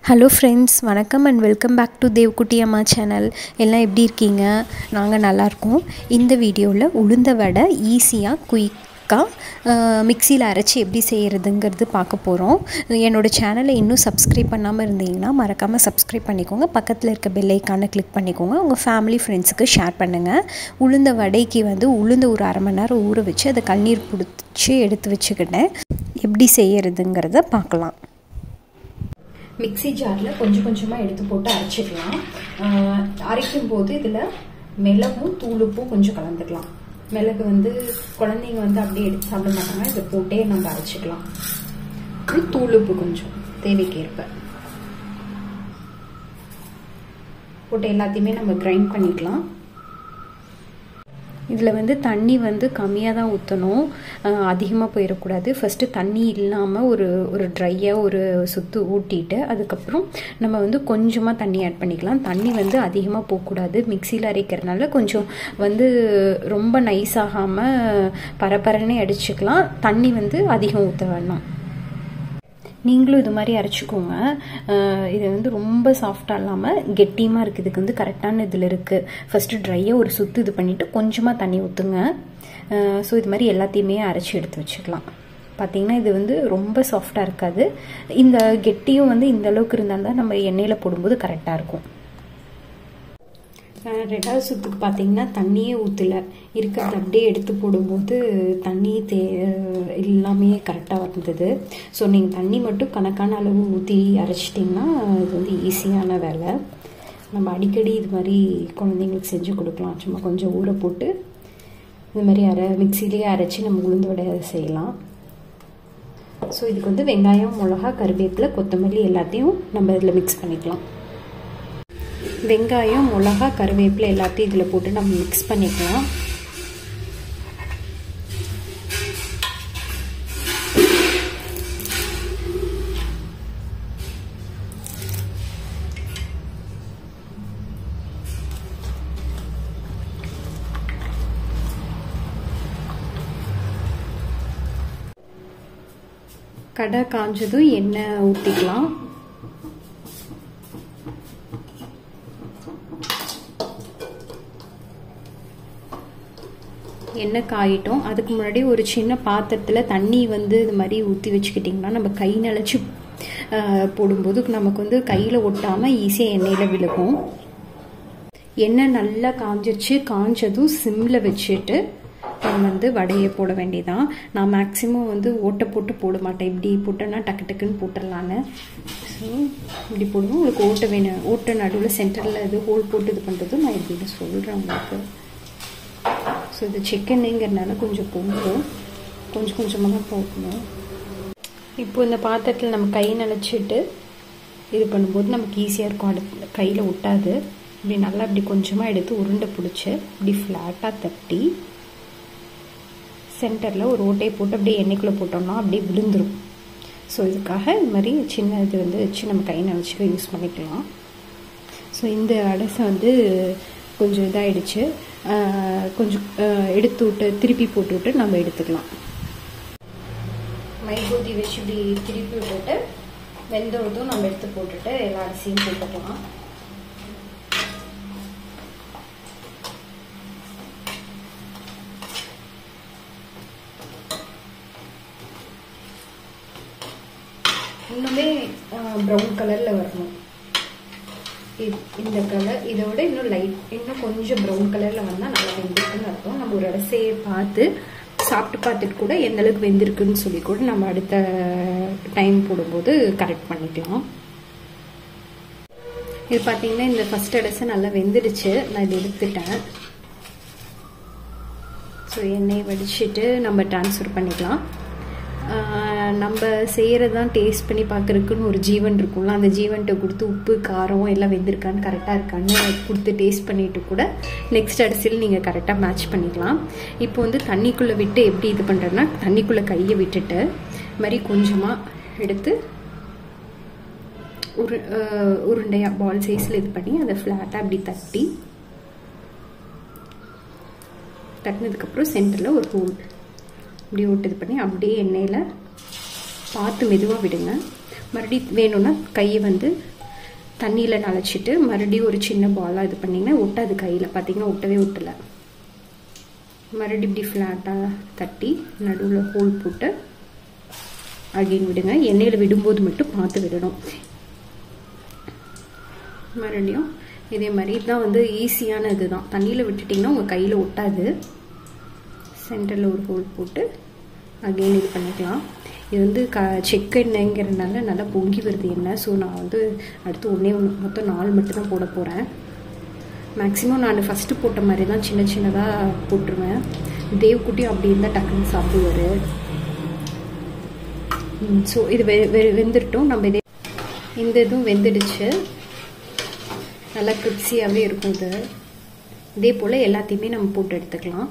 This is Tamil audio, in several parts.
ஹலோ ஃப்ரெண்ட்ஸ் வணக்கம் and welcome back to Devkutty Amma channel எல்லாம் எப்படி இருக்கீங்க நாங்கள் நல்லாயிருக்கோம் இந்த வீடியோவில் உளுந்த வடை ஈஸியாக குயிக்காக மிக்சியில் அரைச்சி எப்படி செய்கிறதுங்கிறது பார்க்க போகிறோம் என்னோடய சேனலை இன்னும் சப்ஸ்கிரைப் பண்ணாமல் இருந்தீங்கன்னா மறக்காமல் சப்ஸ்கிரைப் பண்ணிக்கோங்க பக்கத்தில் இருக்க பெல் ஐக்கானை கிளிக் பண்ணிக்கோங்க உங்கள் ஃபேமிலி ஃப்ரெண்ட்ஸுக்கு ஷேர் பண்ணுங்கள் உளுந்த வடைக்கு வந்து உளுந்து ஒரு அரை மணி நேரம் ஊற வச்சு அதை கண்ணீர் பிடிச்சி எடுத்து வச்சுக்கிட்டேன் எப்படி செய்கிறதுங்கிறத பார்க்கலாம் மிக்சி ஜாரில் கொஞ்சம் கொஞ்சமாக எடுத்து போட்டு அரைச்சிக்கலாம் அரைக்கும் போது இதில் மிளகும் தூளுப்பும் கொஞ்சம் கலந்துக்கலாம் மிளகு வந்து குழந்தைங்க வந்து அப்படியே எடுத்து சாப்பிட மாட்டாங்க இதை போட்டே நம்ம அரைச்சிக்கலாம் தூளுப்பு கொஞ்சம் தேவைக்கேற்ப போட்டு எல்லாத்தையுமே நம்ம கிரைண்ட் பண்ணிக்கலாம் இதில் வந்து தண்ணி வந்து கம்மியாக தான் ஊற்றணும் அதிகமாக போயிடக்கூடாது ஃபஸ்ட்டு தண்ணி இல்லாமல் ஒரு ஒரு ட்ரையாக ஒரு சுற்று ஊட்டிட்டு அதுக்கப்புறம் நம்ம வந்து கொஞ்சமாக தண்ணி ஆட் பண்ணிக்கலாம் தண்ணி வந்து அதிகமாக போகக்கூடாது மிக்சியில் அரைக்கிறதுனால கொஞ்சம் வந்து ரொம்ப நைஸ் ஆகாமல் பரபரன்னே அடிச்சுக்கலாம் தண்ணி வந்து அதிகம் ஊற்ற வேண்டாம் நீங்களும் இது மாதிரி அரைச்சிக்கோங்க இது வந்து ரொம்ப சாஃப்டாக இல்லாமல் கெட்டியமாக இருக்குது இதுக்கு வந்து கரெக்டான இதில் இருக்குது ஃபஸ்ட்டு ட்ரையாக ஒரு சுற்று இது பண்ணிவிட்டு கொஞ்சமாக தண்ணி ஊற்றுங்க ஸோ இது மாதிரி எல்லாத்தையுமே அரைச்சி எடுத்து வச்சுக்கலாம் பார்த்தீங்கன்னா இது வந்து ரொம்ப சாஃப்டாக இருக்காது இந்த கெட்டியும் வந்து இந்த அளவுக்கு இருந்தால் தான் நம்ம எண்ணெயில் போடும்போது கரெக்டாக இருக்கும் ரெண்டாவது சுற்றுக்கு பார்த்தீங்கன்னா தண்ணியே ஊற்றல இருக்கிறத அப்படியே எடுத்து போடும்போது தண்ணி தே எல்லாமே கரெக்டாக வந்தது ஸோ நீங்கள் தண்ணி மட்டும் கணக்கான அளவு ஊற்றி அரைச்சிட்டிங்கன்னா இது வந்து ஈஸியான வேலை நம்ம அடிக்கடி இது மாதிரி குழந்தைங்களுக்கு செஞ்சு கொடுக்கலாம் சும்மா கொஞ்சம் ஊற போட்டு இது மாதிரி அரை மிக்சிலேயே அரைச்சி நம்ம உளுந்து வடை செய்யலாம் ஸோ இதுக்கு வந்து வெங்காயம் மிளகா கருவேப்பிலை கொத்தமல்லி எல்லாத்தையும் நம்ம இதில் மிக்ஸ் பண்ணிக்கலாம் வெங்காயம் மிளகா கருவேப்பிலை எல்லாத்தையும் இதில் போட்டு நம்ம மிக்ஸ் பண்ணிக்கலாம் கடை காஞ்சதும் எண்ணெய் ஊற்றிக்கலாம் எண்ணெய் காயிட்டோம் அதுக்கு முன்னாடி ஒரு சின்ன பாத்திரத்தில் தண்ணி வந்து இது மாதிரி ஊற்றி வச்சுக்கிட்டிங்கன்னா நம்ம கை நிலச்சி போடும்போது நமக்கு வந்து கையில் ஒட்டாமல் ஈஸியாக எண்ணெயில் விழுகும் எண்ணெய் நல்லா காஞ்சிச்சு காஞ்சதும் சிம்மில் வச்சுட்டு நம்ம வந்து வடையை போட வேண்டியதான் நான் மேக்ஸிமம் வந்து ஓட்டை போட்டு போட மாட்டேன் இப்படி போட்டேன்னா டக்கு டக்குன்னு போட்டுடலான்னு ஸோ இப்படி போடுவோம் உங்களுக்கு ஓட்டை வேணும் ஓட்டை நடுவில் சென்டரில் இது ஹோல் போட்டு இது பண்ணுறதும் நான் இப்படின்னு சொல்கிறேன் உங்களுக்கு ஸோ இது சிக்கனுங்கிறனால கொஞ்சம் பொங்கும் கொஞ்சம் கொஞ்சமாக தான் போகணும் இப்போ இந்த பாத்திரத்தில் நம்ம கை நினச்சிட்டு இது பண்ணும்போது நமக்கு ஈஸியாக இருக்கும் அடுத்து கையில் ஒட்டாது இப்படி நல்லா இப்படி கொஞ்சமாக எடுத்து உருண்டை பிடிச்சி இப்படி ஃப்ளாட்டாக தட்டி சென்டரில் ஒரு ஓட்டையை போட்டு அப்படியே எண்ணெய்க்குள்ளே போட்டோம்னா அப்படியே விழுந்துடும் ஸோ இதுக்காக இது மாதிரி சின்ன இது வந்து வச்சு நம்ம கை நினச்சிக்க யூஸ் பண்ணிக்கலாம் ஸோ இந்த அடசை வந்து கொஞ்சம் இதாகிடுச்சு கொஞ்சம் எடுத்து விட்டு திருப்பி போட்டு விட்டு நம்ம எடுத்துக்கலாம் மைகூதி வச்சு இப்படி திருப்பி விட்டுட்டு வெந்ததும் நம்ம எடுத்து போட்டுட்டு எல்லா அரிசியும் போட்டுக்கலாம் இன்னுமே ப்ரௌன் கலரில் வரணும் இந்த கலர் இதோட இன்னும் லைட் இன்னும் கொஞ்சம் ப்ரௌன் கலரில் வந்தால் நல்லா வெந்திருக்குன்னு அர்த்தம் நம்ம ஒரு அரிசியை பார்த்து சாப்பிட்டு பார்த்துட்டு கூட எந்த அளவுக்கு வெந்திருக்குன்னு சொல்லி கூட நம்ம அடுத்த டைம் போடும்போது கரெக்ட் பண்ணிக்கலாம் இது பார்த்தீங்கன்னா இந்த ஃபஸ்ட் அரிசி நல்லா வெந்துடுச்சு நான் இதை எடுத்துட்டேன் ஸோ எண்ணெயை வடிச்சிட்டு நம்ம ட்ரான்ஸ்ஃபர் பண்ணிக்கலாம் நம்ம செய்கிறது தான் டேஸ்ட் பண்ணி பார்க்குறதுக்குன்னு ஒரு ஜீவன் இருக்கும்ல அந்த ஜீவன்கிட்ட கொடுத்து உப்பு காரம் எல்லாம் வெந்திருக்கான்னு கரெக்டாக இருக்கான்னு கொடுத்து டேஸ்ட் பண்ணிவிட்டு கூட நெக்ஸ்ட் அரிசியில் நீங்கள் கரெக்டாக மேட்ச் பண்ணிக்கலாம் இப்போ வந்து தண்ணிக்குள்ளே விட்டு எப்படி இது பண்ணுறதுனா தண்ணிக்குள்ளே கையை விட்டுட்டு மாதிரி கொஞ்சமாக எடுத்து உரு உருண்டையாக பால் சைஸில் இது பண்ணி அதை ஃப்ளாட்டாக அப்படி தட்டி தட்டினதுக்கப்புறம் சென்டரில் ஒரு ஹோல் இப்படி ஓட்டு இது பண்ணி அப்படியே எண்ணெயில் பார்த்து மெதுவாக விடுங்க மறுபடியும் வேணும்னா கையை வந்து தண்ணியில் நனைச்சிட்டு மறுபடியும் ஒரு சின்ன பாலாக இது பண்ணிங்கன்னா ஒட்டாது கையில் பார்த்தீங்கன்னா ஒட்டவே ஒட்டலை மறுபடியும் இப்படி ஃப்ளாட்டாக தட்டி நடுவில் ஹோல் போட்டு அகைன் விடுங்க எண்ணெயில் விடும்போது மட்டும் பார்த்து விடணும் மறுபடியும் இதே மாதிரி இதுதான் வந்து ஈஸியான இதுதான் தண்ணியில் விட்டுட்டிங்கன்னா உங்கள் கையில் ஒட்டாது சென்டரில் ஒரு ஹோல் போட்டு அகெயின் இது பண்ணிக்கலாம் இது வந்து க செக் எண்ணெய்ங்கிறதுனால நல்லா பொங்கி வருது எண்ணெய் ஸோ நான் வந்து அடுத்து ஒன்றே ஒன்று மொத்தம் நாலு மட்டும் தான் போட போகிறேன் மேக்ஸிமம் நான் ஃபஸ்ட்டு போட்ட மாதிரி தான் சின்ன சின்னதாக போட்டுருவேன் தேவ்குட்டியும் அப்படி இருந்தால் டக்குன்னு சாப்பிடுவார் ஸோ இது வெ வெ வெந்துட்டோம் நம்ம இதே இந்த இதுவும் வெந்துடுச்சு நல்லா கிரிப்ஸியாகவே இருக்கும் இது இதே போல் எல்லாத்தையுமே நம்ம போட்டு எடுத்துக்கலாம்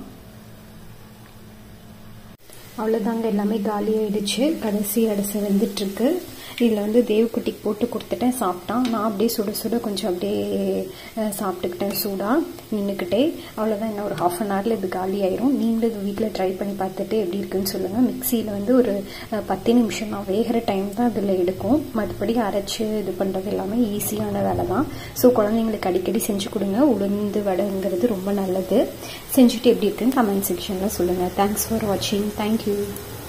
அவ்வளோதாங்க எல்லாமே காலி ஆயிடுச்சு கடைசி அடிசை வெந்துட்டுருக்கு இதில் வந்து தேவக்குட்டிக்கு போட்டு கொடுத்துட்டேன் சாப்பிட்டான் நான் அப்படியே சுட சுட கொஞ்சம் அப்படியே சாப்பிட்டுக்கிட்டேன் சூடாக நின்றுக்கிட்டே அவ்வளோதான் இன்னும் ஒரு ஹாஃப் அன் ஹவரில் இது காலி ஆயிரும் நீங்களும் இது வீட்டில் ட்ரை பண்ணி பார்த்துட்டு எப்படி இருக்குன்னு சொல்லுங்கள் மிக்சியில் வந்து ஒரு பத்து நிமிஷம் நான் வேகிற டைம் தான் அதில் எடுக்கும் மற்றபடி அரைச்சி இது பண்ணுறது எல்லாமே ஈஸியான வேலை தான் ஸோ குழந்தைங்களுக்கு அடிக்கடி செஞ்சு கொடுங்க உளுந்து வடைங்கிறது ரொம்ப நல்லது செஞ்சுட்டு எப்படி இருக்குன்னு கமெண்ட் செக்ஷனில் சொல்லுங்கள் தேங்க்ஸ் ஃபார் வாட்சிங் தேங்க்யூ